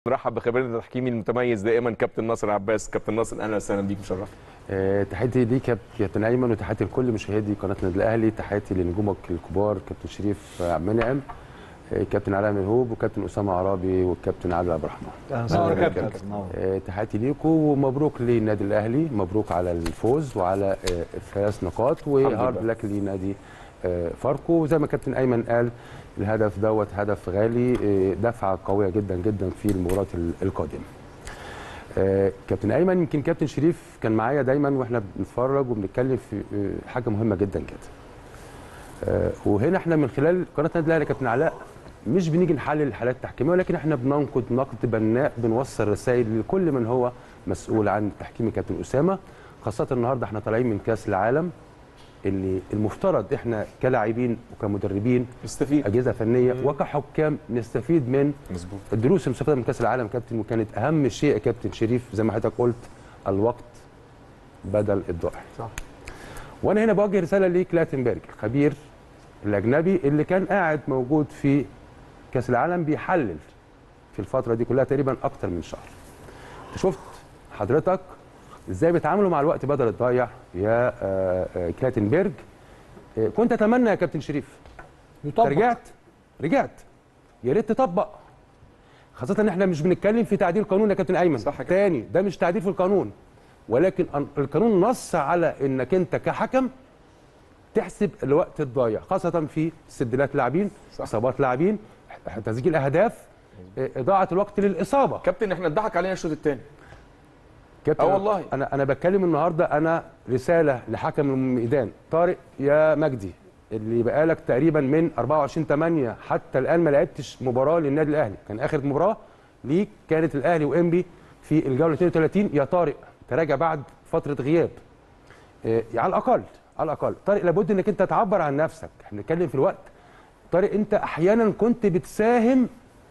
نرحب بخبيرنا التحكيمي المتميز دائما كابتن ناصر عباس كابتن ناصر اهلا وسهلا بيك مشرف آه، تحياتي ليك يا كابتن ايمن وتحياتي لكل مشاهدي قناه النادي الاهلي تحياتي لنجومك الكبار كابتن شريف عبد المنعم آه، كابتن علاء مهوب وكابتن اسامه عرابي والكابتن عادل عبد الرحمن نور أهلا كابتن كابتن. نور. آه، تحياتي ليكم ومبروك للنادي الاهلي مبروك على الفوز وعلى آه، ثلاث نقاط وهارد لله. لك لنادي آه، فاركو وزي ما كابتن ايمن قال الهدف دوت هدف غالي آه، دفعه قويه جدا جدا في المباراه ال- القادمه آه، كابتن ايمن يمكن كابتن شريف كان معايا دايما واحنا بنتفرج وبنتكلم في آه، حاجه مهمه جدا جدا آه، وهنا احنا من خلال قناه النادي الاهلي يا كابتن علاء مش بنيجي نحلل الحالات التحكيميه ولكن احنا بننقد نقد بناء بنوصل رسائل لكل من هو مسؤول عن التحكيم يا كابتن اسامه خاصه النهارده احنا طالعين من كاس العالم اللي المفترض احنا كلاعبين وكمدربين نستفيد اجهزه فنيه وكحكام نستفيد من مظبوط الدروس المستفاده من كاس العالم كابتن وكانت اهم شيء يا كابتن شريف زي ما حضرتك قلت الوقت بدل الضائع صح. وانا هنا بوجه رساله لكلاتنبرج الخبير الاجنبي اللي كان قاعد موجود في كاس العالم بيحلل في الفتره دي كلها تقريبا اكتر من شهر أنت شفت حضرتك ازاي بيتعاملوا مع الوقت بدل الضايع يا آه، آه، كلاتنبرج آه، كنت اتمنى يا كابتن شريف يطبق رجعت رجعت يا ريت تطبق خاصة ان احنا مش بنتكلم في تعديل قانون يا كابتن ايمن صح كده. تاني ده مش تعديل في القانون ولكن أن- القانون نص على انك انت كحكم تحسب الوقت الضايع خاصة في استبدالات لاعبين صح. اصابات لاعبين تسجيل اهداف إيه، اضاعة الوقت للاصابة كابتن احنا اتضحك علينا الشوط الثاني كابتن آه والله. انا انا بتكلم النهارده انا رساله لحكم الميدان طارق يا مجدي اللي بقالك تقريبا من 24 8 حتى الان ما لعبتش مباراه للنادي الاهلي كان اخر مباراه ليك كانت الاهلي وانبي في الجوله 32 يا طارق تراجع بعد فتره غياب إيه على الاقل على الاقل طارق لابد انك انت تعبر عن نفسك احنا بنتكلم في الوقت طارق انت احيانا كنت بتساهم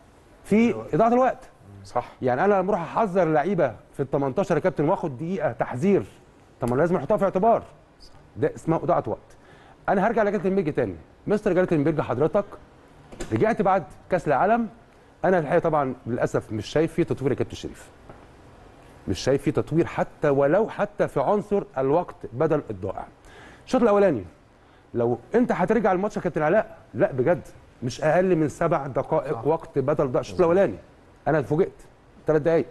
في اضاعه الوقت صح يعني انا لما اروح احذر لعيبه في ال 18 يا كابتن واخد دقيقه تحذير طب ما أنا لازم احطها في اعتبار ده اسمها اضاعه وقت انا هرجع لجالتنبرج تاني مستر جالتنبرج حضرتك رجعت بعد كاس العالم انا الحقيقه طبعا للاسف مش شايف فيه تطوير يا كابتن شريف مش شايف فيه تطوير حتى ولو حتى في عنصر الوقت بدل الضائع الشوط الاولاني لو انت هترجع الماتش يا كابتن علاء لا بجد مش اقل من سبع دقائق صح. وقت بدل ضائع الشوط الاولاني انا اتفوجئت ثلاث دقائق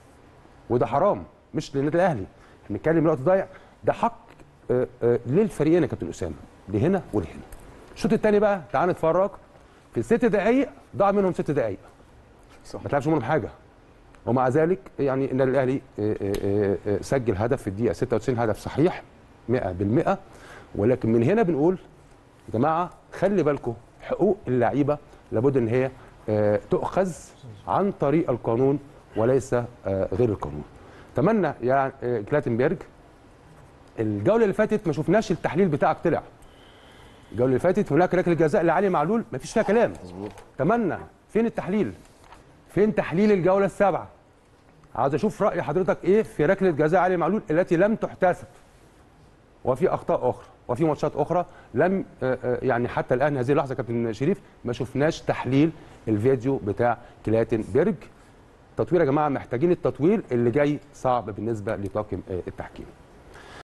وده حرام مش للنادي الاهلي احنا بنتكلم الوقت ضايع ده حق آه، آه، للفريقين يا كابتن اسامه لهنا ولهنا الشوط الثاني بقى تعال نتفرج في ست دقائق ضاع منهم ست دقائق صح ما تلعبش منهم حاجه ومع ذلك يعني النادي الاهلي آه، آه، آه، سجل هدف في الدقيقه 96 هدف صحيح 100% ولكن من هنا بنقول يا جماعه خلي بالكم حقوق اللعيبه لابد ان هي آه، تؤخذ عن طريق القانون وليس آه، غير القانون. اتمنى يا آه، كلاتنبرج الجوله اللي فاتت ما شفناش التحليل بتاعك طلع. الجوله اللي فاتت هناك ركله جزاء لعلي معلول ما فيش فيها كلام. مظبوط اتمنى فين التحليل؟ فين تحليل الجوله السابعه؟ عاوز اشوف راي حضرتك ايه في ركله جزاء علي معلول التي لم تحتسب. وفي اخطاء اخرى وفي ماتشات اخرى لم آه، آه، يعني حتى الان هذه اللحظه كابتن شريف ما شفناش تحليل الفيديو بتاع كلاتنبرج تطوير يا جماعه محتاجين التطوير اللي جاي صعب بالنسبه لطاقم آه، التحكيم